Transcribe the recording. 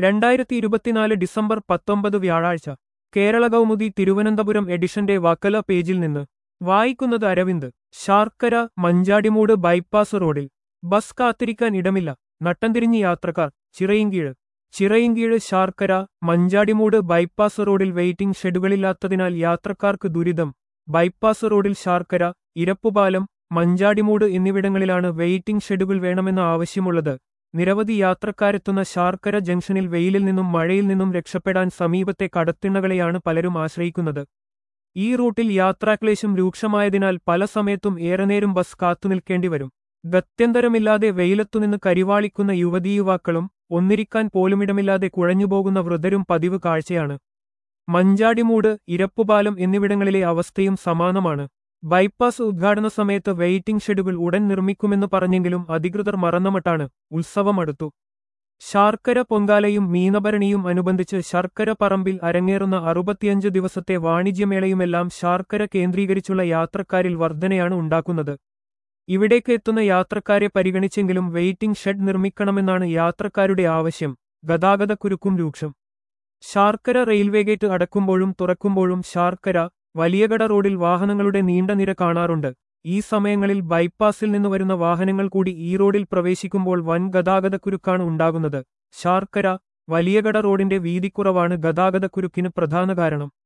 രണ്ടായിരത്തി ഇരുപത്തിനാല് ഡിസംബർ പത്തൊമ്പത് വ്യാഴാഴ്ച കേരള കൗമുദി തിരുവനന്തപുരം എഡിഷന്റെ വക്കല പേജിൽ നിന്ന് വായിക്കുന്നത് അരവിന്ദ് ശാർക്കര മഞ്ചാടിമൂട് ബൈപ്പാസ് റോഡിൽ ബസ് കാത്തിരിക്കാൻ ഇടമില്ല നട്ടംതിരിഞ്ഞ് യാത്രക്കാർ ചിറയിൻകീഴ് ചിറയിൻകീഴ് ശാർക്കര മഞ്ചാടിമൂട് ബൈപ്പാസ് റോഡിൽ വെയിറ്റിംഗ് ഷെഡുകളില്ലാത്തതിനാൽ യാത്രക്കാർക്ക് ദുരിതം ബൈപ്പാസ് റോഡിൽ ശാർക്കര ഇരപ്പുപാലം മഞ്ചാടിമൂട് എന്നിവിടങ്ങളിലാണ് വെയിറ്റിംഗ് ഷെഡുകൾ വേണമെന്ന ആവശ്യമുള്ളത് നിരവധി യാത്രക്കാരെത്തുന്ന ശാർക്കര ജംഗ്ഷനിൽ വെയിലിൽ നിന്നും മഴയിൽ നിന്നും രക്ഷപ്പെടാൻ സമീപത്തെ കടത്തിണ്ണകളെയാണ് പലരും ആശ്രയിക്കുന്നത് ഈ റൂട്ടിൽ യാത്രാക്ലേശം രൂക്ഷമായതിനാൽ പല സമയത്തും ഏറെ നേരം ബസ് കാത്തുനിൽക്കേണ്ടി വരും ഗത്യന്തരമില്ലാതെ വെയിലത്തുനിന്ന് കരിവാളിക്കുന്ന യുവതീയുവാക്കളും ഒന്നിരിക്കാൻ പോലുമിടമില്ലാതെ കുഴഞ്ഞുപോകുന്ന വൃദ്ധരും പതിവ് കാഴ്ചയാണ് മഞ്ചാടിമൂട് ഇരപ്പുപാലം എന്നിവിടങ്ങളിലെ അവസ്ഥയും സമാനമാണ് ബൈപ്പാസ് ഉദ്ഘാടന സമയത്ത് വെയിറ്റിംഗ് ഷെഡുകൾ ഉടൻ നിർമ്മിക്കുമെന്ന് പറഞ്ഞെങ്കിലും അധികൃതർ മറന്നമട്ടാണ് ഉത്സവം അടുത്തു ശാർക്കര പൊങ്കാലയും മീനഭരണിയും അനുബന്ധിച്ച് ശർക്കര പറമ്പിൽ അരങ്ങേറുന്ന അറുപത്തിയഞ്ച് ദിവസത്തെ വാണിജ്യമേളയുമെല്ലാം ശാർക്കര കേന്ദ്രീകരിച്ചുള്ള യാത്രക്കാരിൽ വർധനയാണ് ഉണ്ടാക്കുന്നത് ഇവിടേക്ക് എത്തുന്ന യാത്രക്കാരെ പരിഗണിച്ചെങ്കിലും വെയിറ്റിംഗ് ഷെഡ് നിർമ്മിക്കണമെന്നാണ് യാത്രക്കാരുടെ ആവശ്യം ഗതാഗതക്കുരുക്കും രൂക്ഷം ശാർക്കര റെയിൽവേ ഗേറ്റ് അടക്കുമ്പോഴും തുറക്കുമ്പോഴും ശാർക്കര വലിയകട റോഡിൽ വാഹനങ്ങളുടെ നീണ്ട നിര കാണാറുണ്ട് ഈ സമയങ്ങളിൽ ബൈപ്പാസിൽ നിന്ന് വരുന്ന വാഹനങ്ങൾ കൂടി ഈ റോഡിൽ പ്രവേശിക്കുമ്പോൾ വൻ ഗതാഗതക്കുരുക്കാണ് ഉണ്ടാകുന്നത് ശാർക്കര വലിയകട റോഡിന്റെ വീതിക്കുറവാണ് ഗതാഗതക്കുരുക്കിന് പ്രധാന കാരണം